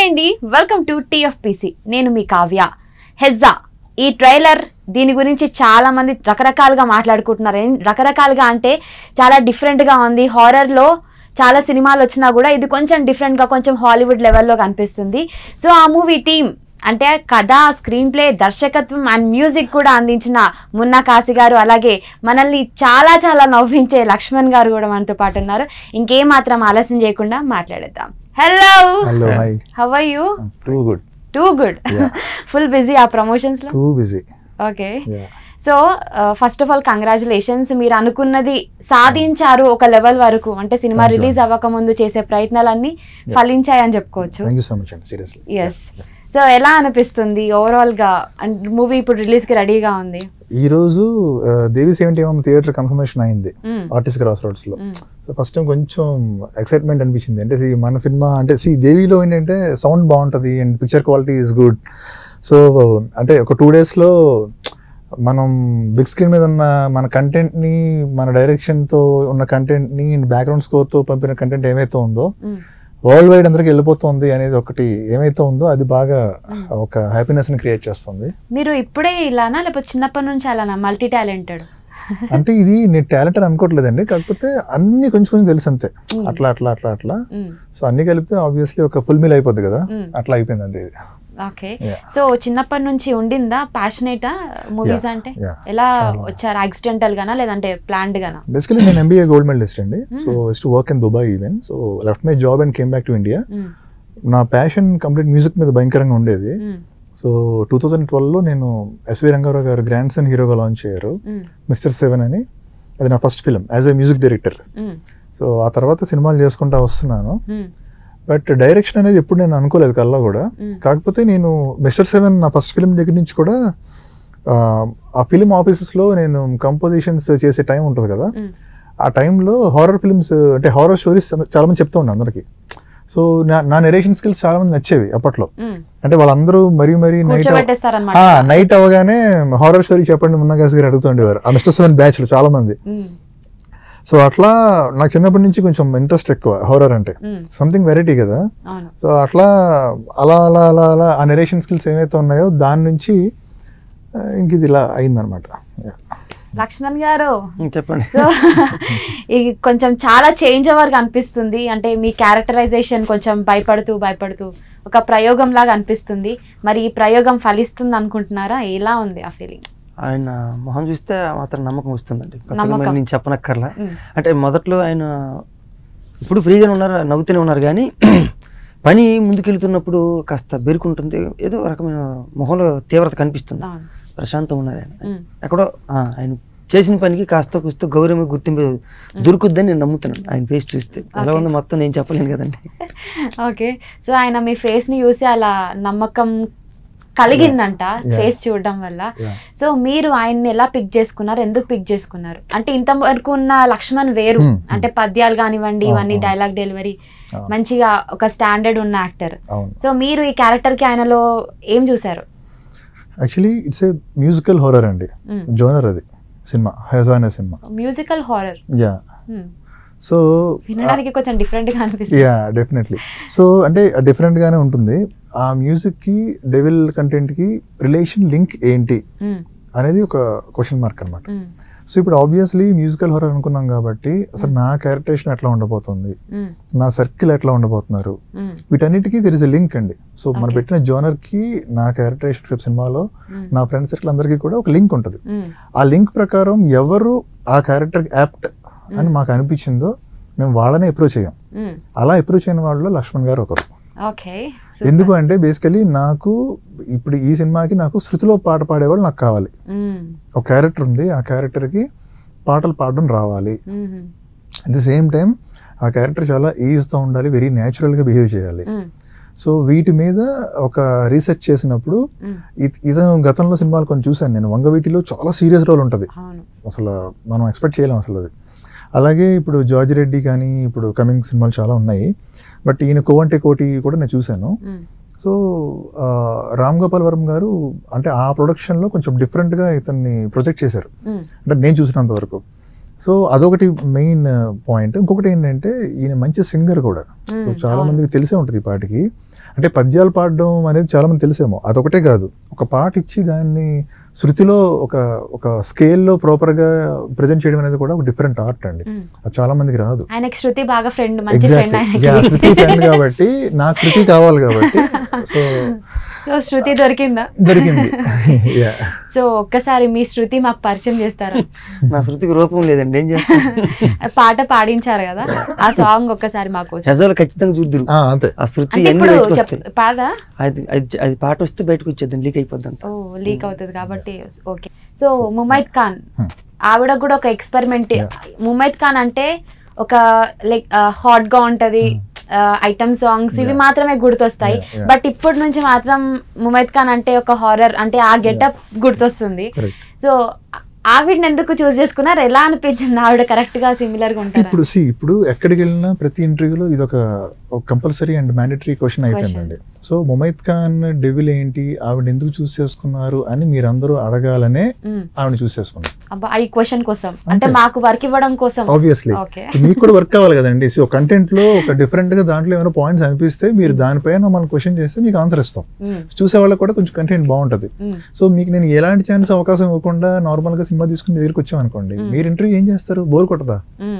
Hi అండి welcome to TFPC నేను మీ కావ్య హెజ్జా ఈ ట్రైలర్ దీని గురించి చాలా మంది రకరకాలుగా మాట్లాడుకుంటున్నారు ఏం రకరకాలుగా అంటే చాలా డిఫరెంట్గా ఉంది హారర్లో చాలా సినిమాలు వచ్చినా కూడా ఇది కొంచెం డిఫరెంట్గా కొంచెం హాలీవుడ్ లెవెల్లో కనిపిస్తుంది సో ఆ మూవీ టీమ్ అంటే కథ స్క్రీన్ ప్లే దర్శకత్వం అండ్ మ్యూజిక్ కూడా అందించిన మున్నా కాశీ గారు అలాగే మనల్ని చాలా చాలా నవ్వించే లక్ష్మణ్ గారు కూడా మనతో పాటు ఉన్నారు ఇంకేం మాత్రం ఆలస్యం చేయకుండా మాట్లాడేద్దాం hello hello hi how are you too good too good Yeah. Full busy ఆ ప్రమోషన్స్ లో too busy okay so first of all congratulations మీరు అనుకున్నది సాధించారు ఒక లెవెల్ వరకు అంటే సినిమా Thank you. రిలీజ్ అవ్వక ముందు చేసే ప్రయత్నాలన్నీ ఫలించాయని చెప్పుకోవచ్చు థ్యాంక్ యూ సో మచ్ అండి సీరియస్లీ ఎస్ సో ఎలా అనిపిస్తుంది ఓవరాల్ గా మూవీ ఇప్పుడు రిలీజ్ కి రెడీగా ఉంది ఈ రోజు ఆ, Devi seventy MM theatre confirmation అయింది Mm. ఆర్టిస్ట్ క్రాస్ రోడ్స్ లో Mm. ఫస్ట్ టైం కొంచెం ఎక్సైట్మెంట్ అనిపించింది అంటే see, మన సినిమా అంటే సి దేవిలో ఏంటంటే సౌండ్ బాగుంటుంది and picture quality is good so అంటే ఒక టూ డేస్లో మనం బిగ్ స్క్రీన్ మీద ఉన్న మన కంటెంట్ని మన డైరెక్షన్తో ఉన్న కంటెంట్ని బ్యాక్గ్రౌండ్ స్కోర్తో పంపిన కంటెంట్ ఏమైతే ఉందో Mm. వరల్డ్ వైడ్ అందరికి వెళ్ళిపోతుంది అనేది ఒకటి ఏమైతే ఉందో అది బాగా ఒక హ్యాపీనెస్ని క్రియేట్ చేస్తుంది మీరు ఇప్పుడే ఇలానా లేకపోతే చిన్నప్పటి నుంచి అలానా మల్టీ టాలెంటెడ్ అంటే ఇది నేను టాలెంట్ అని అనుకోవట్లేదండి కాకపోతే అన్ని కొంచెం కొంచెం తెలుసు అంతే అట్లా అట్లా అట్లా అట్లా సో అన్ని కలిపితే ఆబ్వియస్లీ ఒక ఫుల్ మీల్ అయిపోద్ది కదా Mm. అట్లా అయిపోయింది అంతే ఇది ఓకే Yeah. సో చిన్నప్పటి నుంచి ఉండిందా ప్యాషనేటా మూవీస్ Yeah, అంటే yeah. ఎలా చాలా. వచ్చారు యాక్సిడెంటల్ గానా లేదంటే ప్లాన్డ్ గానా బేసికలీ నేను ఎంబీఏ గోల్డ్ మెడలిస్ట్ అండి so is to work in Dubai even so left my job and came back to India Mm. నా ప్యాషన్ కంప్లీట్ మ్యూజిక్ మీద భయంకరంగా ఉండేది Mm. సో టూ థౌజండ్ ట్వెల్వ్లో నేను S V Rangarao garu grandson హీరోగా launch అయ్యారు Mm. Mister seven అని అది నా first film as a music director Mm. So ఆ తర్వాత సినిమాలు చేసుకుంటా వస్తున్నాను Mm. బట్ డైరెక్షన్ అనేది ఎప్పుడు నేను అనుకోలేదు కల్లా కూడా Mm. కాకపోతే నేను మిస్టర్ సెవెన్ నా ఫస్ట్ ఫిలిం దగ్గర నుంచి కూడా ఆ, ఆ ఫిలిం ఆఫీసెస్లో నేను కంపోజిషన్స్ చేసే టైం ఉంటుంది కదా Mm. ఆ టైంలో హారర్ ఫిల్మ్స్ అంటే హారర్ స్టోరీస్ చాలా మంది చెప్తూ ఉన్నాను అందరికి సో నా నా నెరేషన్ స్కిల్స్ చాలా మంది నచ్చేవి అప్పట్లో Mm. అంటే వాళ్ళందరూ మరీ మరీ నైట్ కూర్చోబెట్టేస్తారన్నమాట నైట్ అవగానే హారర్ స్టోరీ చెప్పండి మున్నగాస్ గారు అడుగుతుండేవారు ఆ మిస్టర్ సెవెన్ బ్యాచ్లో చాలా మంది Mm. సో అట్లా నాకు చిన్నప్పటి నుంచి కొంచెం ఇంట్రెస్ట్ ఎక్కువ హారర్ అంటే Mm. సంథింగ్ వెరైటీ కదా అవును సో అట్లా అలా అలా అలా అలా ఆ నెరేషన్ స్కిల్స్ ఏవైతే ఉన్నాయో దాని నుంచి ఆ, ఇంక ఇది ఇలా అయిందనమాట లక్ష్మణ్ గారు ఉం, చెప్పండి సో ఇది కొంచెం చాలా చేంజ్ ఓవర్ అనిపిస్తుంది అంటే మీ క్యారెక్టరైజేషన్ కొంచెం భయపడుతూ భయపడుతూ ఒక ప్రయోగం లాగా అనిపిస్తుంది మరి ఈ ప్రయోగం ఫలిస్తుంది అనుకుంటున్నారా ఎలా ఉంది ఆ ఫీలింగ్ ఆయన మొహం చూస్తే మాత్రం నమ్మకం వస్తుందండి కొత్తగా నమ్మకం. మరి నేను చెప్పనక్కర్లా ఉం. అంటే మొదట్లో ఆయన ఇప్పుడు ఫ్రీగానే ఉన్నారు నవ్వుతూనే ఉన్నారు కానీ పని ముందుకెళ్తున్నప్పుడు కాస్త బెరుకుంటుంది ఏదో రకమైన మొహంలో తీవ్రత కనిపిస్తుంది అవును ప్రశాంతంగా ఉన్నారు ఆయన ఉం. ఎక్కడో ఆ, ఆయన చేసిన పనికి కాస్త కూస్తో గౌరవం గుర్తింపు దొరుకుద్దని నేను నమ్ముతున్నాను ఆయన ఫేస్ చూస్తే ఎలా ఉందో మొత్తం నేను చెప్పలేను కదండి ఓకే సో ఆయన మీ ఫేస్ ని చూసి అలా నమ్మకం కలిగిందంట Yeah. ఫేస్ చూడడం వల్ల Yeah. సో మీరు ఆయన్ని ఎలా పిక్ చేసుకున్నారు ఎందుకు పిక్ చేసుకున్నారు అంటే ఇంతవరకు ఉన్న లక్ష్మణ్ వేరు Hmm. అంటే పద్యాలు కానివ్వండి అవును, ఇవన్నీ అవును. డైలాగ్ డెలివరీ అవును. మంచిగా ఒక స్టాండర్డ్ ఉన్న యాక్టర్ అవును సో మీరు ఈ క్యారెక్టర్ కి ఆయనలో ఏం చూసారు actually it's a musical horror అండి Mm. జోనర్ అది సినిమా హెజా అనే సినిమా మ్యూజికల్ హారర్ యా సో వినడానికి కొంచెం డిఫరెంట్ గా అనిపిస్తుంది యా డెఫినెట్లీ సో అంటే different గానే ఉంటుంది ఆ మ్యూజిక్కి డెవిల్ కంటెంట్కి రిలేషన్ లింక్ ఏంటి ఉమ్, అనేది ఒక క్వశ్చన్ మార్క్ అనమాట ఉమ్, సో ఇప్పుడు ఆబ్వియస్లీ మ్యూజికల్ హారర్ అనుకున్నాం కాబట్టి అసలు నా క్యారెక్టరేషన్ ఎట్లా ఉండబోతుంది ఉమ్, నా సర్కిల్ ఎట్లా ఉండబోతున్నారు ఉమ్, వీటన్నిటికీ దెర్ ఇస్ ఎ లింక్ అండి సో మన Okay. పెట్టిన జోనర్కి నా క్యారెక్టరేషన్ రేపు సినిమాలో ఉమ్, నా ఫ్రెండ్ సర్కిల్ అందరికీ కూడా ఒక లింక్ ఉంటుంది ఉమ్, ఆ లింక్ ప్రకారం ఎవరు ఆ క్యారెక్టర్ యాప్ట్ అని మాకు అనిపించిందో మేము వాళ్ళనే అప్రోచ్ అయ్యాం ఉమ్. అలా అప్రోచ్ అయిన వాళ్ళు లక్ష్మణ్ గారు ఒకరు ఓకే ఎందుకు అంటే బేసికలీ నాకు ఇప్పుడు ఈ సినిమాకి నాకు శృతిలో పాట పాడేవాళ్ళు నాకు కావాలి ఉమ్, ఒక క్యారెక్టర్ ఉంది ఆ క్యారెక్టర్కి పాటలు పాడడం రావాలి um, at the same time ఆ క్యారెక్టర్ చాలా ఈజ్తో ఉండాలి వెరీ న్యాచురల్గా బిహేవ్ చేయాలి ఉమ్, సో వీటి మీద ఒక రీసెర్చ్ చేసినప్పుడు ఉమ్. ఇ- ఇది గతంలో సినిమాలు కొంచెం చూశాను నేను వంగవీటిలో చాలా సీరియస్ రోల్ ఉంటుంది అవును అసలు మనం ఎక్స్పెక్ట్ చేయలేం అసలు అది అలాగే ఇప్పుడు జార్జి రెడ్డి కానీ ఇప్పుడు కమింగ్ సినిమాలు చాలా ఉన్నాయి బట్ ఈయన కోవంటే కోటి కూడా నేను చూశాను ఉమ్, సో ఆ, రామ్ గోపాల్ వర్మ గారు అంటే ఆ ప్రొడక్షన్లో కొంచెం డిఫరెంట్గా ఇతన్ని ప్రొజెక్ట్ చేశారు ఉమ్, అంటే నేను చూసినంత వరకు సో అదొకటి మెయిన్ పాయింట్ ఇంకొకటి ఏంటంటే ఈయన మంచి సింగర్ కూడా మ్మ్, సో చాలా అవును. మందికి తెలిసే ఉంటుంది ఈ పాటకి అంటే పద్యాలు పాడడం అనేది చాలా మంది తెలిసేమో అదొకటే కాదు ఒక పాట ఇచ్చి దాన్ని శృతిలో ఒక ఒక స్కేల్లో ప్రాపర్గా ప్రజెంట్ చేయడం అనేది కూడా ఒక డిఫరెంట్ ఆర్ట్ అండి మ్మ్. అది చాలా మందికి రాదు ఆయనకి శృతి బాగా ఫ్రెండ్ మంచి ఫ్రెండ్ ఎగ్జాక్ట్లీ యా ఆయనకి శృతి ఫ్రెండ్ కాబట్టి నాకు శృతి కావాలి కాబట్టి సో సో శృతి దొరికిందా దొరికింది యా సో ఒక్కసారి మీ శృతి మాకు పరిచయం చేస్తారా నా శృతికి రూపం లేదండి ఏం చేస్తాను పాట పాడించారు కదా ఆ సాంగ్ ఒక్కసారి మాకు యజోలు ఖచ్చితంగా చూద్దరు ఆ, అంతే ఆ శృతి అంటే అన్ని ఇప్పుడు బయటకు చెప్ వస్తాయి పాడా అది అది అది పాట వస్తే బయటకు వచ్చేద్దాం లీక్ అయిపోద్ది అంత ఓ లీక్ అవుతుంది కాబట్టి ఓకే సో ముమైత్ ఖాన్ ఆవిడ కూడా ఒక ఎక్స్పెరిమెంట్ ముమైత్ ఖాన్ అంటే ఒక లైక్ హాట్ గా ఉంటది ఐటమ్ సాంగ్స్ ఇవి మాత్రమే గుర్తొస్తాయి Yeah, yeah. బట్ ఇప్పటి నుంచి మాత్రం ముమైత్ ఖాన్ అంటే ఒక హారర్ అంటే ఆ గెటప్ గుర్తొస్తుంది Correct. సో ఆవిడని ఎందుకు చూస్ చేసుకున్నారు ఎలా అనిపించింది ఆవిడ కరెక్ట్ గా సిమిలర్ గా ఉంటారు ఇప్పుడు సి ఇప్పుడు ఎక్కడికి వెళ్ళినా ప్రతి ఇంటర్వ్యూలో ఇది ఒక కంపల్సరీ అండ్ మ్యాండటరీ క్వశ్చన్ అయిపోయిందండి సో ముమైత్ ఖాన్ డెవిల్ ఏంటి ఆవిడ ఎందుకు చూస్ చేసుకున్నారు అని మీరందరూ అడగాలనే ఆవిడ చూస్ చేసుకున్నారు అబ్బా ఈ క్వశ్చన్ కోసం అంటే అంతే. మాకు వర్క్ ఇవ్వడం కోసం ఆబ్వియస్లీ ఓకే మీకు కూడా వర్క్ కావాలి కదండి సో కంటెంట్ లో ఒక డిఫరెంట్ గా దాంట్లో ఏమైనా పాయింట్స్ అనిపిస్తే మీరు దానిపైన మనం క్వశ్చన్ చేస్తే మీకు ఆన్సర్ ఇస్తాం చూసే వాళ్ళకి కూడా కొంచెం కంటెంట్ బాగుంటది సో మీకు నేను ఎలాంటి ఛాన్స్ అవకాశం ఇవ్వకుండా నార్మల్ గా సినిమా తీసుకుని మీ దగ్గరికి వచ్చాం అనుకోండి మీరు ఇంటర్వ్యూ ఏం చేస్తారు బోర్ కొట్టదా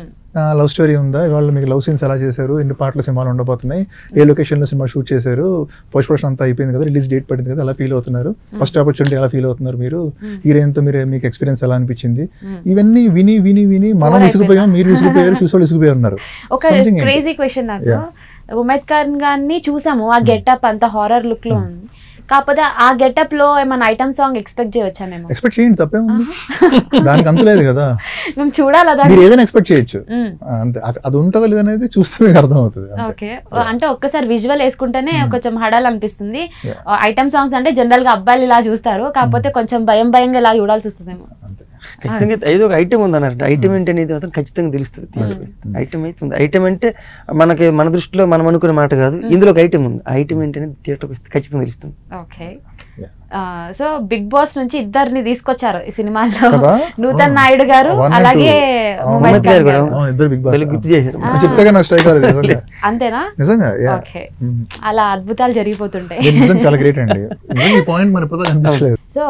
లవ్ స్టోరీ ఉందా ఇవాళ మీకు లవ్ సీన్స్ ఎలా చేశారు ఎన్ని పాటల సినిమాలు ఉండబోతున్నాయి ఏ లొకేషన్ లో సినిమా షూట్ చేశారు పోస్ట్ ప్రొడక్షన్ అంతా అయిపోయింది కదా రిలీజ్ డేట్ పడింది కదా ఎలా ఫీల్ అవుతున్నారు ఫస్ట్ ఆపర్చునిటీ ఎలా ఫీల్ అవుతున్నారు మీరు హీరోయిన్ తో మీరు మీకు ఎక్స్పీరియన్స్ ఎలా అనిపించింది ఇవన్నీ విని విని విని మనం Bore విసిగిపోయాం మీరు విసిగిపోయారు చూసేవాళ్ళు విసిగిపోయి ఉన్నారు ఒక Something ఏంటి? క్రేజీ క్వశ్చన్ నాకు Yeah. ఉమేద్ ఖాన్ గారిని చూసాము ఆ గెటప్ అంత హారర్ లుక్ లో ఉంది కాకపోతే ఆ గెటప్ లో ఏమైనా ఐటమ్ సాంగ్ ఎక్స్పెక్ట్ చేయొచ్చా మేము ఎక్స్పెక్ట్ చేయండి తప్పే ఉంది దానికి అంత లేదు కదా మేము చూడాలా దాన్ని మీరు ఏదైనా ఎక్స్పెక్ట్ చేయొచ్చు మ్మ్. ఆ, అంతే అ- అది ఉంటుందా లేదనేది చూస్తే మీకు అర్థం అవుతుంది అంతే. ఓకే అంటే ఒక్కసారి విజువల్ వేసుకుంటేనే కొంచెం హడాల్ అనిపిస్తుంది Yeah. ఐటమ్ సాంగ్స్ అంటే జనరల్ గా అబ్బాయిలు ఇలా చూస్తారు కాకపోతే కొంచెం భయం భయంగా ఇలా చూడాల్సి వస్తుందేమో అంతే ఖచ్చితంగా ఏదో ఒక ఐటమ్ ఉంది అన్నారు ఐటమ్ ఏంటి అనేది మాత్రం ఖచ్చితంగా తెలుస్తుంది ఐటమ్ అయితే ఉంది ఐటమ్ అంటే మనకి మన దృష్టిలో మనం అనుకునే మాట కాదు ఇందులో ఒక ఐటమ్ ఉంది ఐటమ్ ఏంటి అనేది థియేటర్కి వస్తే ఖచ్చితంగా తెలుస్తుంది okay Yeah. So big boss నుంచి ఇద్దరిని తీసుకొచ్చారు ఈ సినిమాలో కదా? నూతన్ నాయుడు గారు One and అలాగే two. ముమైత్ ముమైత్ ఖాన్ గారు కూడా. గారు. అవును, ఇద్దరు బిగ్ బాస్ వీళ్ళు గుర్తు చేశారు చెప్తే కానీ నాకు స్ట్రైక్ అవ్వలేదు నిజంగా అంతేనా నిజంగా yeah. ఓకే మ్మ్. అలా అద్భుతాలు జరిగిపోతుంటాయి ఇది నిజంగా చాలా గ్రేట్ అండి నిజంగా ఈ పాయింట్ మన ఇప్పుడు కనిపించలేదు so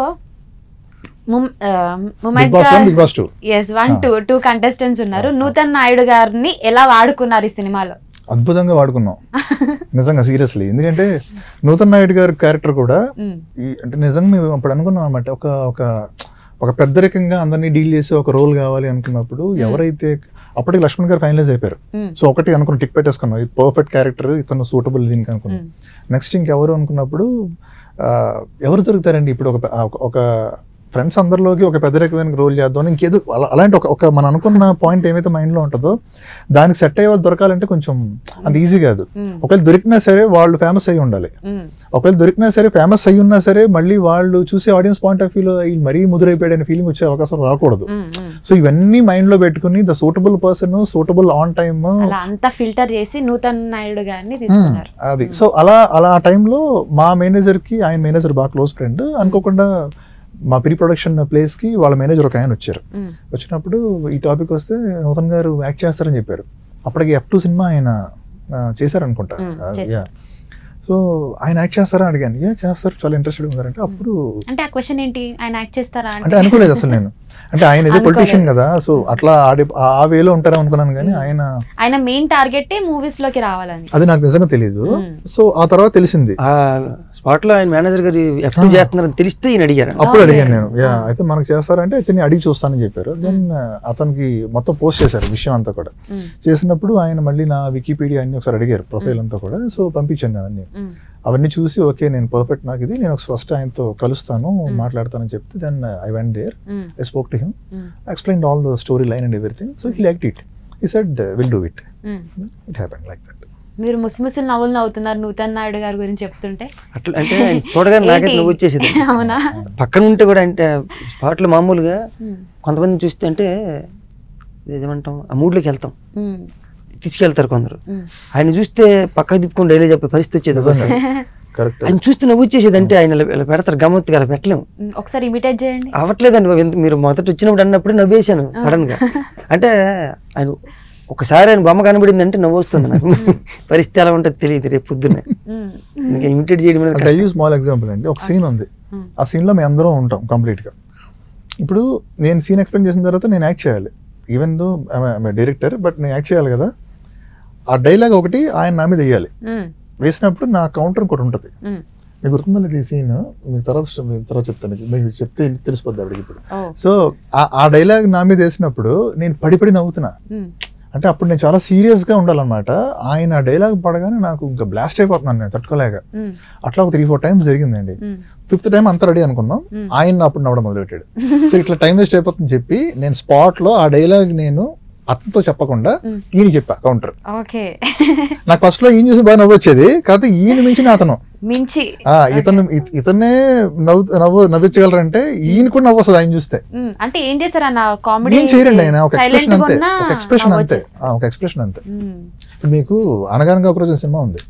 big Mumaith boss one గారు big boss two S one two two contestants ఉన్నారు నూతన్ నాయుడు గారిని ఎలా వాడుకున్నారు ఈ సినిమాలో అద్భుతంగా వాడుకున్నాం నిజంగా సీరియస్లీ ఎందుకంటే నూతన్ నాయుడు గారి క్యారెక్టర్ కూడా మ్మ్. ఈ అంటే నిజంగా మేము అప్పుడు అనుకున్నాం అనమాట ఒక ఒక ఒక పెద్దరికంగా అందరినీ డీల్ చేసే ఒక రోల్ కావాలి అనుకున్నప్పుడు ఎవరైతే అప్పటికి లక్ష్మణ్ గారు ఫైనలైజ్ అయిపోయారు మ్మ్. సో ఒకటి అనుకున్న టిక్ పెట్టేసుకున్నాం ఇది పర్ఫెక్ట్ క్యారెక్టర్ ఇతను సూటబుల్ దీనికి అనుకున్నాం నెక్స్ట్ ఇంకెవరు అనుకున్నప్పుడు ఆ, ఎవరు దొరుకుతారండి ఇప్పుడు ఒక పె- ఆ, ఒక- ఒక ఫ్రెండ్స్ అందరిలోకి ఒక పెద్ద రకమైన రోల్ చేద్దాం ఇంకేదో అలా- అలాంటి ఒక ఒక మనం అనుకున్న పాయింట్ ఏమైతే మైండ్లో ఉంటుందో దానికి సెట్ అయ్యే వాళ్ళు దొరకాలంటే కొంచెం అంత ఈజీ కాదు మ్మ్. ఒకవేళ దొరికినా సరే వాళ్ళు ఫేమస్ అయి ఉండాలి మ్మ్. ఒకవేళ దొరికినా సరే ఫేమస్ అయి ఉన్నా సరే మళ్ళీ వాళ్ళు చూసే ఆడియన్స్ పాయింట్ ఆఫ్ వ్యూలో ఈ మరీ ముదురైపోయాడు అనే ఫీలింగ్ వచ్చే అవకాశం రాకూడదు మ్మ్. మ్మ్. సో ఇవన్నీ మైండ్ లో పెట్టుకుని the suitable person suitable on time అలా అంతా ఫిల్టర్ చేసి నూతన్ నాయుడు గారిని తీసుకున్నారు అది సో అలా అలా ఆ టైంలో మా మేనేజర్ కి ఆయన మేనేజర్ బాగా క్లోజ్ ఫ్రెండ్ అనుకోకుండా మా ప్రీ ప్రొడక్షన్ ప్లేస్ కి వాళ్ళ మేనేజర్ ఒక ఆయన వచ్చారు మ్మ్. వచ్చినప్పుడు ఈ టాపిక్ వస్తే నూతన్ గారు యాక్ట్ చేస్తారని చెప్పారు అప్పటికి ఎఫ్ టూ సినిమా ఆయన ఆ, చేశారనుకుంటా మ్మ్, ఆ, చేశారు. yeah. సో ఆయన యాక్ట్ చేస్తారా అని అడిగాను ఏ చేస్తారు చాలా ఇంట్రెస్టెడ్ ఉన్నారంటే అప్పుడు అంటే ఆ క్వశ్చన్ ఏంటి ఆయన యాక్ట్ చేస్తారా అంటే అనుకోలేదు అసలు నేను అంటే ఆయన ఏదో అనుకోలేదు. పొలిటీషియన్ కదా సో అట్లా ఆడే ఆ వేలో ఉంటారో అనుకున్నాను కానీ ఆయన ఆయన మెయిన్ టార్గెట్ మూవీస్ లోకి రావాలని అది నాకు నిజంగా తెలియదు మ్మ్. సో ఆ తర్వాత తెలిసింది ఆ స్పాట్ లో ఆయన మేనేజర్ గారు ఎఫ్ టూ చేస్తున్నారని తెలిస్తే ఈయన అడిగారు అప్పుడు అడిగాను నేను యా అయితే మనకు చేస్తారంటే ఇతన్ని అడిగి చూస్తానని చెప్పారు దెన్ అతనికి మొత్తం పోస్ట్ చేశారు విషయం అంతా కూడా మ్మ్. చేసినప్పుడు ఆయన మళ్ళీ నా వికీపీడియా అన్ని ఒకసారి అడిగారు ప్రొఫైల్ అంతా కూడా సో పంపించాను అవన్నీ మ్మ్. అవన్నీ చూసి ఓకే నేను పర్ఫెక్ట్ నాకు ఇది నేను ఒక ఫస్ట్ ఆయనతో కలుస్తాను మాట్లాడతానని చెప్తే then I went there hmm. I spoke to him hmm. Explain all the story line and everything so he like it he said will do it hmm. It happen like that మీరు ముసిముసి నవ్వులు నవ్వుతున్నారు నూతన్ నాయుడు గారి గురించి చెప్తుంటే అట్లా అంటే ఆయన చూడగానే నాకైతే ఏంటి? నువ్వు వచ్చేసింది అవునా పక్కన ఉంటే కూడా అంటే స్పాట్లో మామూలుగా మ్మ్. కొంతమంది చూస్తే అంటే ఏమంటాం ఆ మూడ్లోకి వెళ్తాం మ్మ్. తీసుకెళ్తారు కొందరు మ్మ్. ఆయన చూస్తే పక్కకు తిప్పుకొని డైలీ చెప్పే పరిస్థితి వచ్చేది ఒకసారి. కరెక్ట్ ఆయన చూస్తే నవ్వు వచ్చేసేది అంటే ఆయన ఇలా- ఇలా పెడతారు గమ్మత్తుగా అలా పెట్టలేము ఉమ్, ఒకసారి ఇమిటేట్ చేయండి అవ్వట్లేదండి బాబు. ఎంత- మీరు మొదట వచ్చినప్పుడు అన్నప్పుడు నవ్వేశాను సడన్ గా అంటే ఆయన ఒకసారి ఆయన బొమ్మ కనబడింది అంటే నవ్వు వస్తుంది నాకు పరిస్థితి ఎలా ఉంటుంది తెలియదు రేపు పొద్దున్నే ఉమ్, ఇంకా ఇమిటేట్ చేయడం అనేది టెల్ యూ స్మాల్ ఎగ్జాంపుల్ అండి ఒక సీన్ ఉంది ఆ scene లో మేము అందరం ఉంటాం complete గా ఇప్పుడు నేను సీన్ ఎక్స్ప్లెయిన్ చేసిన తర్వాత నేను యాక్ట్ చేయాలి ఈవెన్ దో డైరెక్టర్ బట్ నేను యాక్ట్ చేయాలి కదా ఆ డైలాగ్ ఒకటి ఆయన నా మీద వేయాలి ఉమ్, వేసినప్పుడు నా కౌంటర్ ఇంకోటి ఉంటుంది ఉమ్. మీకు గుర్తుందా లేదు ఈ సీన్ మీకు తర్వాత మీకు తర్వాత చెప్తాను మీకు మీకు చెప్తే తెలిసిపోద్ది అప్పటికి ఇప్పుడు ఓ సో ఆ- ఆ డైలాగ్ నా మీద వేసినప్పుడు నేను పడి పడి నవ్వుతున్నా ఉమ్, అంటే అప్పుడు నేను చాలా సీరియస్ గా ఉండాలన్నమాట ఆయన డైలాగ్ పడగానే నాకు ఇంకా బ్లాస్ట్ అయిపోతున్నాను నేను తట్టుకోలేక ఉమ్, అట్లా ఒక త్రీ ఫోర్ టైమ్స్ జరిగిందండి ఉమ్. ఫిఫ్త్ టైం అంతా రెడీ అనుకున్నాం ఆయన అప్పుడు నవ్వడం మొదలుపెట్టాడు సో ఇట్లా టైం వేస్ట్ అయిపోతుందని చెప్పి నేను స్పాట్ లో ఆ డైలాగ్ నేను అతనితో చెప్పకుండా ఈయన చెప్పా కౌంటర్ ఓకే నాకు ఫస్ట్ లో ఈయన చూసి బాగా నవ్వు వచ్చేది కాకపోతే ఈయన మించిన అతను మించి ఆ, ఇతను ఇత- ఇతన్నే నవ్వు నవ్వు నవ్వించగలరంటే ఈయన కూడా నవ్వు వస్తుంది ఆయన చూస్తే ఉమ్, అంటే ఏం చేస్తారు అన్న కామెడీ ఏం చేయరండి ఆయన ఒక ఎక్స్ప్రెషన్ అంతే ఒక ఎక్స్ప్రెషన్ అంతే ఆ, ఒక ఎక్స్ప్రెషన్ అంతే ఇప్పుడు మీకు అనగానగా ఒక రోజు సినిమా ఉంది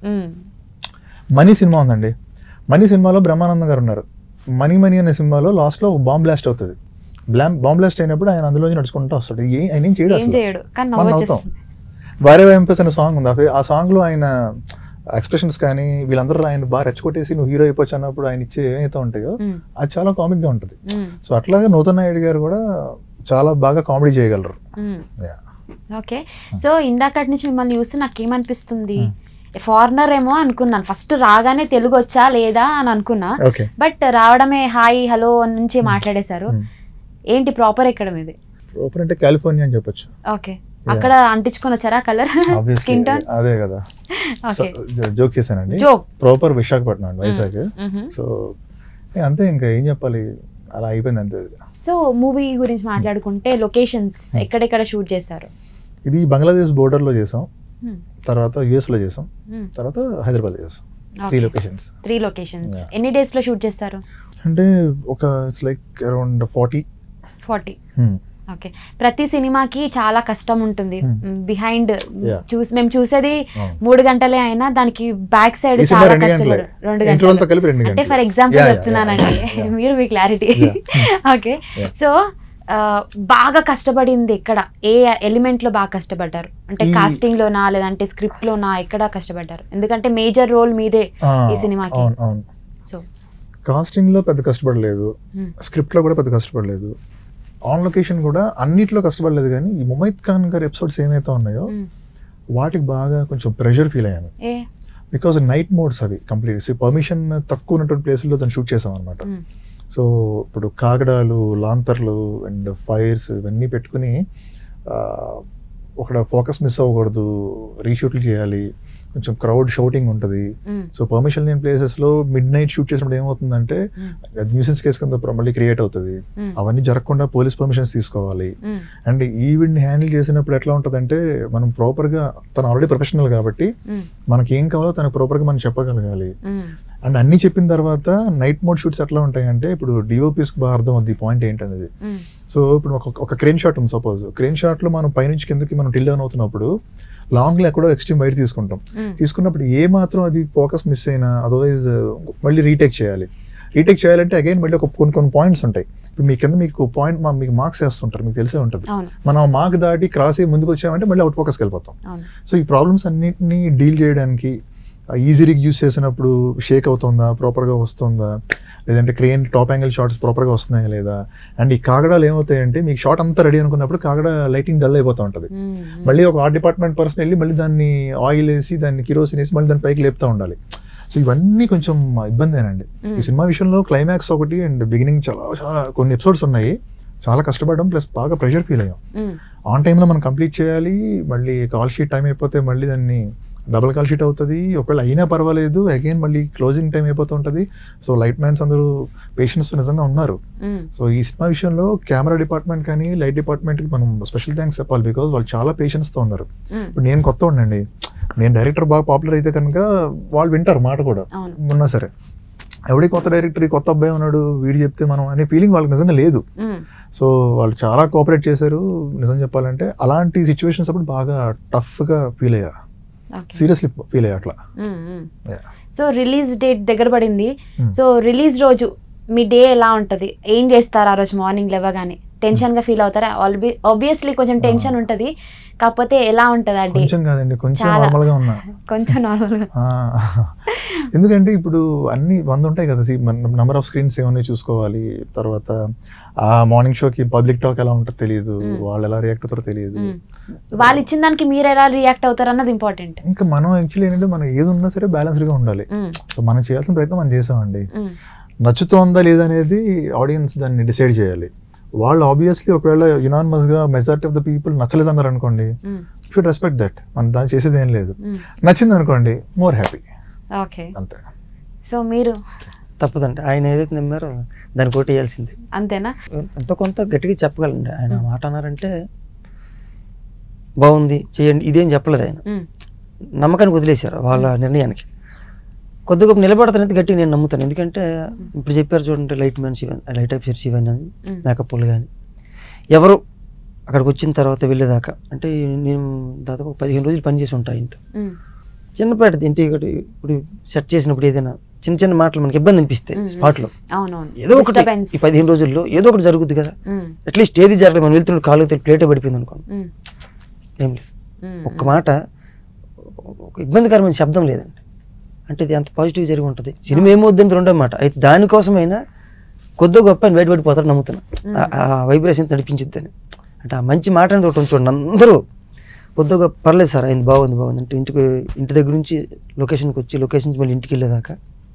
మనీ సినిమా ఉందండి మనీ సినిమాలో బ్రహ్మానందం గారు ఉన్నారు మనీ మనీ అనే సినిమాలో లాస్ట్ లో ఒక బాంబ్ బ్లాస్ట్ అవుతుంది బ్లామ్ బాంబ్ బ్లాస్ట్ అయినప్పుడు ఆయన అందులోంచి నడుచుకుంటూ వస్తాడు ఏ ఆయన ఏం చేయడు ఏం అసలు చేయడు కానీ మనం నవ్వు నవ్వుతాం వచ్చేస్తుంది భార్య వెంపస్ అనే సాంగ్ ఉంది ఆ ఫే- ఆ సాంగ్ లో ఆయన ఎక్స్ప్రెషన్స్ కానీ వీళ్ళందరూ ఆయన బాగా రెచ్చగొట్టేసి నువ్వు హీరో అయిపోవచ్చు అన్నప్పుడు ఆయన ఇచ్చే ఏమైతే ఉంటాయో ఉమ్, అది చాలా కామిక్ గా ఉంటుంది ఉమ్, సో అట్లాగే నూతన్ నాయుడు గారు కూడా చాలా బాగా కామెడీ చేయగలరు ఉమ్. Yeah. ఓకే సో ఇందాకటి నుంచి మిమ్మల్ని చూస్తే నాకేమనిపిస్తుంది ఫారినర్ ఏమో అనుకున్నాను ఫస్ట్ రాగానే తెలుగు వచ్చా లేదా అని అనుకున్నా ఓకే బట్ రావడమే హాయ్ హలో నుంచి మాట్లాడేశారు ఏంటి ప్రాపర్ ఎక్కడ మీది ఓపెన్ అంటే కాలిఫోర్నియా అని చెప్పొచ్చు ఓకే అక్కడ అంటించుకొని వచ్చారా కలర్ ఆబ్వియస్లీ స్కిన్ టోన్ అదే కదా ఓకే జోక్ చేశానండి జోక్ ప్రాపర్ విశాఖపట్నం అండి వైజాగ్ సో ఏ, అంతే ఇంకా ఏం చెప్పాలి అలా అయిపోయింది అంతే సో మూవీ గురించి మాట్లాడుకుంటే లొకేషన్స్ ఎక్కడెక్కడ షూట్ చేశారు ఇది బంగ్లాదేశ్ border లో చేసాం Hmm. తర్వాత US లో చేసాం Hmm. తర్వాత హైదరాబాద్ చేసాం త్రీ లొకేషన్స్ త్రీ లొకేషన్స్ ఎన్ని డేస్ లో షూట్ చేస్తారు అంటే ఒక it's like around forty forty okay ప్రతి సినిమాకి చాలా కష్టం ఉంటుంది బిహైండ్ Yeah. చూసి మేము చూసేది అవును. మూడు గంటలే అయినా దానికి బ్యాక్ సైడ్ ఈ సినిమా చాలా రెండు గంటలే కష్టపడు రెండు ఇంటర్వెల్ తో గంటలు కలిపి రెండు అంటే గంటలు ఫర్ ఎగ్జాంపుల్ Yeah, yeah, చెప్తున్నానండి yeah, yeah. మీరు మీ క్లారిటీ ఓకే సో బాగా కష్టపడింది ఎక్కడ ఏ ఎలిమెంట్ లో బాగా కష్టపడ్డారు అంటే ఈ- కాస్టింగ్ లోనా లేదంటే స్క్రిప్ట్ లోనా ఎక్కడ కష్టపడ్డారు ఎందుకంటే మేజర్ రోల్ మీదే ఆ, ఈ సినిమాకి అవును అవును సో కాస్టింగ్ లో పెద్ద కష్టపడలేదు Hmm. స్క్రిప్ట్ లో కూడా పెద్ద కష్టపడలేదు ఆన్ లొకేషన్ కూడా అన్నిట్లో కష్టపడలేదు కానీ ఈ ముమైత్ ఖాన్ గారి ఎపిసోడ్స్ ఏమైతే ఉన్నాయో వాటికి బాగా కొంచెం ప్రెషర్ ఫీల్ అయ్యాను ఏ బికాజ్ నైట్ మోడ్స్ అవి కంప్లీట్ పర్మిషన్ తక్కువ ఉన్నటువంటి ప్లేసుల్లో దాన్ని షూట్ చేసాం అనమాట Hmm. సో ఇప్పుడు కాగడాలు లాంతర్లు అండ్ ఫైర్స్ ఇవన్నీ పెట్టుకుని ఆ, ఒక ఫోకస్ మిస్ అవ్వకూడదు రీషూట్లు చేయాలి కొంచెం క్రౌడ్ షౌటింగ్ ఉంటుంది Mm. సో పర్మిషన్ లేని ప్లేసెస్లో మిడ్ నైట్ షూట్ చేసినప్పుడు ఏమవుతుందంటే అది న్యూసెన్స్ కేసు కింద మళ్ళీ క్రియేట్ అవుతుంది Mm. అవన్నీ జరగకుండా పోలీస్ పర్మిషన్స్ తీసుకోవాలి Mm. అండ్ ఈవెంట్ హ్యాండిల్ చేసినప్పుడు ఎట్లా ఉంటుందంటే మనం ప్రాపర్గా తను ఆల్రెడీ ప్రొఫెషనల్ కాబట్టి Mm. మనకి ఏం కావాలో తనకు ప్రాపర్గా మనం చెప్పగలగాలి Mm. అండ్ అన్ని చెప్పిన తర్వాత నైట్ మోడ్ షూట్స్ ఎట్లా ఉంటాయంటే ఇప్పుడు డిఓపీస్కి బాగా అర్థం అవుద్ది పాయింట్ ఏంటనేది Mm. సో ఇప్పుడు ఒక ఒక క్రేన్ షాట్ ఉంది సపోజ్ క్రేన్ షాట్లో మనం పైనుంచి కిందకి మనం టిల్ డౌన్ అవుతున్నప్పుడు లాంగ్లో ఎక్కడో ఎక్స్ట్రీమ్ వైట్ తీసుకుంటాం Mm. తీసుకున్నప్పుడు ఏ మాత్రం అది ఫోకస్ మిస్ అయినా అదర్వైజ్ మళ్ళీ రీటేక్ చేయాలి రీటేక్ చేయాలంటే అగైన్ మళ్ళీ ఒక కొన్ని కొన్ని పాయింట్స్ ఉంటాయి ఇప్పుడు మీ కింద మీకు పాయింట్ మా మీకు మార్క్స్ వేస్తుంటారు మీకు తెలిసే ఉంటుంది అవును మనం మార్క్ దాటి క్రాస్ అయ్యి ముందుకు వచ్చామంటే మళ్ళీ అవుట్ ఫోకస్కి వెళ్ళిపోతాం అవును సో ఈ ప్రాబ్లమ్స్ అన్నిటిని డీల్ చేయడానికి ఈజీ రిగ్ యూస్ చేసినప్పుడు షేక్ అవుతుందా ప్రాపర్గా వస్తుందా లేదంటే క్రేన్ టాప్ యాంగిల్ షాట్స్ ప్రాపర్గా వస్తున్నాయా లేదా అండ్ ఈ కాగడాలు ఏమవుతాయంటే మీకు షాట్ అంతా రెడీ అనుకున్నప్పుడు కాగడ లైటింగ్ డల్ అయిపోతూ ఉంటుంది Mm. మళ్ళీ ఒక ఆర్ట్ డిపార్ట్మెంట్ పర్సన్ వెళ్ళి మళ్ళీ దాన్ని ఆయిల్ వేసి దాన్ని కిరోసిన్ వేసి మళ్ళీ దాన్ని పైకి లేపుతూ ఉండాలి సో ఇవన్నీ కొంచెం ఇబ్బందేనండి ఈ సినిమా విషయంలో క్లైమాక్స్ ఒకటి అండ్ బిగినింగ్ చాలా చాలా కొన్ని ఎపిసోడ్స్ ఉన్నాయి చాలా కష్టపడడం ప్లస్ బాగా ప్రెషర్ ఫీల్ అయ్యాం Mm. ఆన్ టైంలో మనం కంప్లీట్ చేయాలి మళ్ళీ కాల్ షీట్ టైం అయిపోతే మళ్ళీ దాన్ని డబుల్ కాల్ షీట్ అవుతుంది ఒకవేళ అయినా పర్వాలేదు అగైన్ మళ్ళీ క్లోజింగ్ టైం అయిపోతూ ఉంటుంది సో లైట్ మ్యాన్స్ అందరూ పేషెంట్స్ నిజంగా ఉన్నారు Mm. సో ఈ సినిమా విషయంలో కెమెరా డిపార్ట్మెంట్ కానీ లైట్ డిపార్ట్మెంట్కి మనం స్పెషల్ థ్యాంక్స్ చెప్పాలి బికాజ్ వాళ్ళు చాలా పేషెన్స్తో ఉన్నారు Mm. ఇప్పుడు నేను కొత్త ఉండండి నేను డైరెక్టర్ బాగా పాపులర్ అయితే కనుక వాళ్ళు వింటారు మాట కూడా అవును ఉన్నా సరే ఎవడి కొత్త డైరెక్టర్ ఈ కొత్త అబ్బాయి ఉన్నాడు వీడు చెప్తే మనం అనే ఫీలింగ్ వాళ్ళకి నిజంగా లేదు Mm. సో వాళ్ళు చాలా కోఆపరేట్ చేశారు నిజం చెప్పాలంటే అలాంటి సిచ్యువేషన్స్ అప్పుడు బాగా టఫ్గా ఫీల్ అయ్యా ఓకే సీరియస్లీ ఫీల్ అయ్యా అట్లా Mm, mm. Yeah. So release date దగ్గర పడింది Hmm. సో రిలీజ్ రోజు మీ డే ఎలా ఉంటుంది ఏం చేస్తారు ఆ రోజు మార్నింగ్ లేవగానే టెన్షన్ గా ఫీల్ అవుతారా ఆబ్వియస్లీ కొంచెం టెన్షన్ ఉంటుంది కాకపోతే ఎలా ఉంటుంది ఆ డే కొంచెం కాదండి కొంచెం చాలా. నార్మల్ గా ఉన్నా కొంచెం నార్మల్ గా ఆ, ఎందుకంటే ఇప్పుడు అన్ని వంద ఉంటాయి కదా నెంబర్ ఆఫ్ స్క్రీన్స్ ఏమన్నా చూసుకోవాలి తర్వాత ఆ మార్నింగ్ షోకి పబ్లిక్ టాక్ ఎలా ఉంటుందో తెలియదు Mm. వాళ్ళు ఎలా రియాక్ట్ అవుతారో తెలియదు మ్మ్. వాళ్ళు ఇచ్చిన దానికి మీరు ఎలా రియాక్ట్ అవుతారు అన్నది ఇంపార్టెంట్ ఇంకా మనం యాక్చువల్లీ ఏంటంటే మనం ఏది ఉన్నా సరే బ్యాలెన్స్డ్ గా ఉండాలి సో మనం చేయాల్సిన ప్రయత్నం మనం చేసామండి నచ్చుతోందా లేదా అనేది ఆడియన్స్ దాన్ని డిసైడ్ చేయాలి వాళ్ళు ఆబ్వియస్లీ ఒకవేళ యునానిమస్ గా మెజారిటీ ఆఫ్ ద పీపుల్ నచ్చలేదు అన్నారు అనుకోండి షుడ్ రెస్పెక్ట్ దట్ మనం దాన్ని చేసేది ఏం లేదు నచ్చింది అనుకోండి మోర్ హ్యాపీ ఓకే అంతే సో మీరు తప్పదండి ఆయన ఏదైతే నమ్మారో దానికి ఓటు వేయాల్సిందే అంతేనా ఎంతో కొంత గట్టిగా చెప్పగలండి ఆయన ఆ మాట అన్నారంటే బాగుంది చేయండి ఇదేం చెప్పలేదు ఆయన మ్మ్. నమ్మకానికి వదిలేశారు వాళ్ళ నిర్ణయానికి కొద్ది గొప్ప నిలబడతానైతే గట్టిగా నేను నమ్ముతాను ఎందుకంటే ఇప్పుడు చెప్పారు చూడండి light man Sivan light off Sivan అని మ్మ్. మేకప్లు కానీ ఎవరు అక్కడికి వచ్చిన తర్వాత వెళ్ళేదాకా అంటే నేను దాదాపు ఒక పదిహేను రోజులు పనిచేసి ఉంటాయి ఇంత మ్మ్. చిన్నపాటి ఇంటి ఒకటి ఇప్పుడు సెట్ చేసినప్పుడు ఏదైనా చిన్న చిన్న మాటలు మనకి ఇబ్బంది అనిపిస్తాయి మ్మ్. స్పాట్లో అవునవును ఏదో ఒకటి Disturbance. ఈ పదిహేను రోజుల్లో ఏదో ఒకటి జరుగుద్ది కదా మ్మ్. అట్లీస్ట్ ఏది జరగలేదు మనం వెళ్తున్న కాలు తెలిసి ప్లేటే పడిపోయింది అనుకోండి మ్మ్. ఏం లేదు మ్మ్. ఒక్క మాట ఒక ఇబ్బందికరమైన శబ్దం లేదండి అంటే ఇది ఎంత పాజిటివ్ జరిగి ఉంటుంది సినిమా ఏమవుద్దని రెండో మాట అయితే దానికోసమైనా కొద్ది గొప్ప ఆయన బయటపడిపోతారు నమ్ముతున్నా ఆ- ఆ వైబ్రేషన్ నడిపించిద్దని అంటే ఆ మంచి మాట అనేది ఒకటి ఉంది చూడండి అందరూ కొద్ది గొప్ప పర్లేదు సార్ ఆయన బాగుంది బాగుంది అంటే ఇంటికి ఇంటి దగ్గర నుంచి లొకేషన్కి వచ్చి లొకేషన్ నుంచి మళ్ళీ ఇంటికి వెళ్ళేదాకా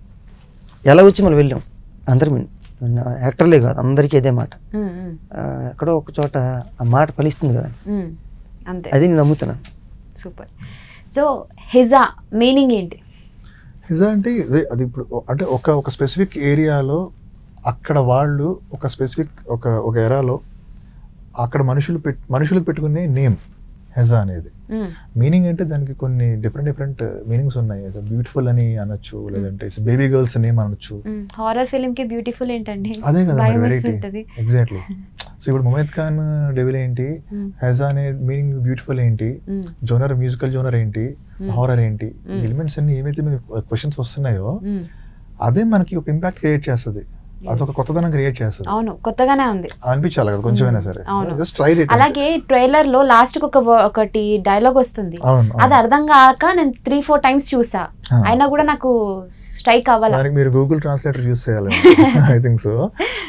ఎలా వచ్చి మళ్ళీ వెళ్ళాం అందరం యాక్టర్లే కాదు అందరికీ అదే మాట మ్మ్. మ్మ్. ఆ, ఎక్కడో ఒక చోట ఆ మాట ఫలిస్తుంది కదా మ్మ్. అంతే అది నేను నమ్ముతున్నాను సూపర్ సో హిజా మీనింగ్ ఏంటి హిజా అంటే ఇదే అది ఇప్పుడు అంటే ఒక ఒక స్పెసిఫిక్ ఏరియాలో అక్కడ వాళ్ళు ఒక స్పెసిఫిక్ ఒక ఒక ఎరాలో అక్కడ మనుషులు పెట్ మనుషులకు పెట్టుకునే నేమ్ హెజా అనేది మ్మ్. మీనింగ్ అంటే దానికి కొన్ని డిఫరెంట్ డిఫరెంట్ మీనింగ్స్ ఉన్నాయి బ్యూటిఫుల్ అని అనొచ్చు లేదంటే ఇట్స్ బేబీ గర్ల్స్ నేమ్ అనొచ్చు మ్మ్. హారర్ ఫిలిం కి బ్యూటిఫుల్ ఏంటండి అదే కదా భయం వెరైటీ వేస్తుంటది ఎగ్జాక్ట్లీ సో ఇప్పుడు ముమైద్ ఖాన్ డెవిల్ ఏంటి మ్మ్. హెజా అనే మీనింగ్ బ్యూటిఫుల్ ఏంటి మ్మ్. జోనర్ మ్యూజికల్ జోనర్ ఏంటి హారర్ ఏంటి ఎలిమెంట్స్ అన్ని ఏమైతే మీకు క్వశ్చన్స్ వస్తున్నాయో మ్మ్. అదే మనకి ఒక ఇంపాక్ట్ క్రియేట్ చేస్తుంది అదొక కొత్తదనం క్రియేట్ చేస్తుంది అవును కొత్తగానే ఉంది అనిపించాలి కదా కొంచెమైనా సరే అవును. జస్ట్ ట్రై ఇట్ అలాగే ట్రైలర్ లో లాస్ట్ ఒక wo- ఒకటి డైలాగ్ వస్తుంది అవును అది అర్థం కాక నేను త్రీ ఫోర్ టైమ్స్ చూసా ఆ. అయినా కూడా నాకు స్ట్రైక్ అవ్వాల దానికి మీరు గూగుల్ ట్రాన్స్లేటర్ యూస్ చేయాలి ఐ థింక్ సో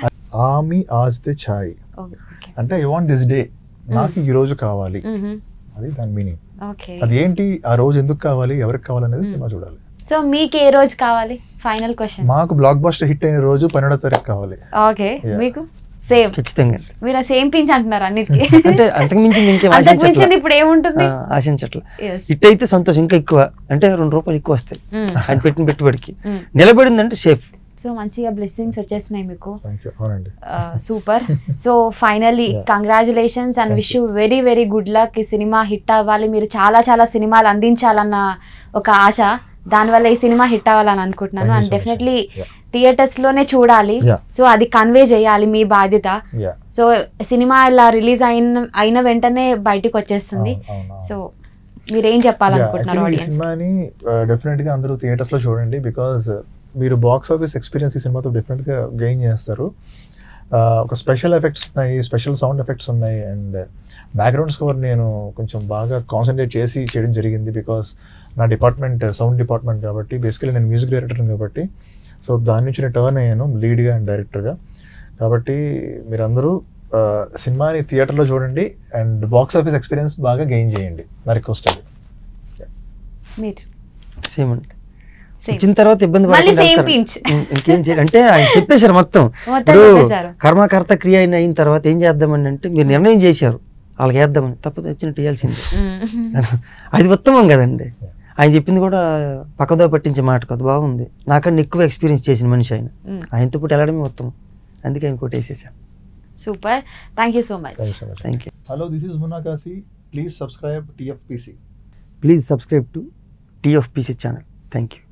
ఆమి ఆజ్ దే ఛాయ్ అంటే ఐ వాంట్ దిస్ డే నాకు ఈ రోజు కావాలి అది దాని మీనింగ్ ఓకే అది ఏంటి ఆ రోజు ఎందుకు కావాలి ఎవరికి కావాలనేది సినిమా చూడాలి సో మీకు ఏ రోజు కావాలి ఫైనల్ క్వశ్చన్ మాకు బ్లాక్ బస్టర్ హిట్ అయిన రోజు పన్నెండో తారీఖు కావాలి ఓకే Yeah. మీకు సేమ్ ఖచ్చితంగా మీరు సేమ్ పించ్ అంటున్నారు అన్నిటికీ అంటే అంతకు మించింది ఇంకేం అంతకు ఆశించట్లా మించింది ఇప్పుడు ఏముంటుంది ఆ, ఆశించట్లా Yes. ఇట్ అయితే సంతోషం ఇంకా ఎక్కువ అంటే రెండు రూపాయలు ఎక్కువ వస్తాయి Mm. ఆయన పెట్టిన పెట్టుబడికి Mm. నిలబడిందంటే సేఫ్ సో మంచిగా బ్లెస్సింగ్స్ వచ్చేసినాయి మీకు థ్యాంక్ యూ అవునండి super so finally congratulations and wish you very very good luck ఈ సినిమా హిట్ అవ్వాలి మీరు చాలా చాలా సినిమాలు అందించాలన్న ఒక ఆశ దానివల్ల ఈ సినిమా హిట్ అవ్వాలని అనుకుంటున్నాను Thank you and so much. Definitely Yeah. Theatres లోనే చూడాలి Yeah. సో అది కన్వే చేయాలి మీ బాధ్యత యా సో సినిమా ఇలా రిలీజ్ అయిన అయిన వెంటనే బయటికి వచ్చేస్తుంది సో మీరేం చెప్పాలనుకుంటున్నారు యాక్చువల్లీ ఈ ఆడియన్స్ సినిమాని డెఫినెట్ గా అందరూ థియేటర్స్ లో చూడండి బికాజ్ మీరు బాక్స్ ఆఫీస్ ఎక్స్పీరియన్స్ ఈ సినిమాతో డెఫినెట్ గా గెయిన్ చేస్తారు Uh, ఒక స్పెషల్ ఎఫెక్ట్స్ ఉన్నాయి స్పెషల్ సౌండ్ ఎఫెక్ట్స్ ఉన్నాయి అండ్ బ్యాక్గ్రౌండ్ స్కోర్ నేను కొంచెం బాగా కాన్సన్ట్రేట్ చేసి చేయడం జరిగింది బికాస్ నా డిపార్ట్మెంట్ సౌండ్ డిపార్ట్మెంట్ కాబట్టి బేసికలీ నేను మ్యూజిక్ డైరెక్టర్ కాబట్టి సో దాని నుంచి నేను టర్న్ అయ్యాను లీడ్గా అండ్ డైరెక్టర్గా కాబట్టి మీరందరూ uh, సినిమాని థియేటర్లో చూడండి అండ్ బాక్స్ ఆఫీస్ ఎక్స్పీరియన్స్ బాగా గెయిన్ చేయండి నా రిక్వెస్ట్ అది మీరు సేమ్ అండి Same. వచ్చిన తర్వాత ఇబ్బంది మళ్ళీ పడకుండా same వెళ్తారు. pinch. ఇం- ఇంకేం చేయాలి అంటే ఆయన చెప్పేశారు మొత్తం మొత్తం ఇప్పుడు చెప్పేశారు. కర్మకర్త క్రియ అయిన అయిన తర్వాత ఏం చేద్దామని అంటే మీరు నిర్ణయం చేశారు వాళ్ళకి వేద్దామని తప్పదు వచ్చినట్టు వేయాల్సిందే అది ఉత్తమం కదండి ఆయన చెప్పింది కూడా పక్కదో పట్టించే మాట కాదు బాగుంది నాకన్నా ఎక్కువ ఎక్స్పీరియన్స్ చేసిన మనిషి ఆయన Mm. ఆయనతో పాటు వెళ్ళడమే ఉత్తమం అందుకే ఆయన కొట్టేసేసాను super thank you so much thank you so much thank you hello this is Munakasi please subscribe TFPC please subscribe to TFPC channel thank you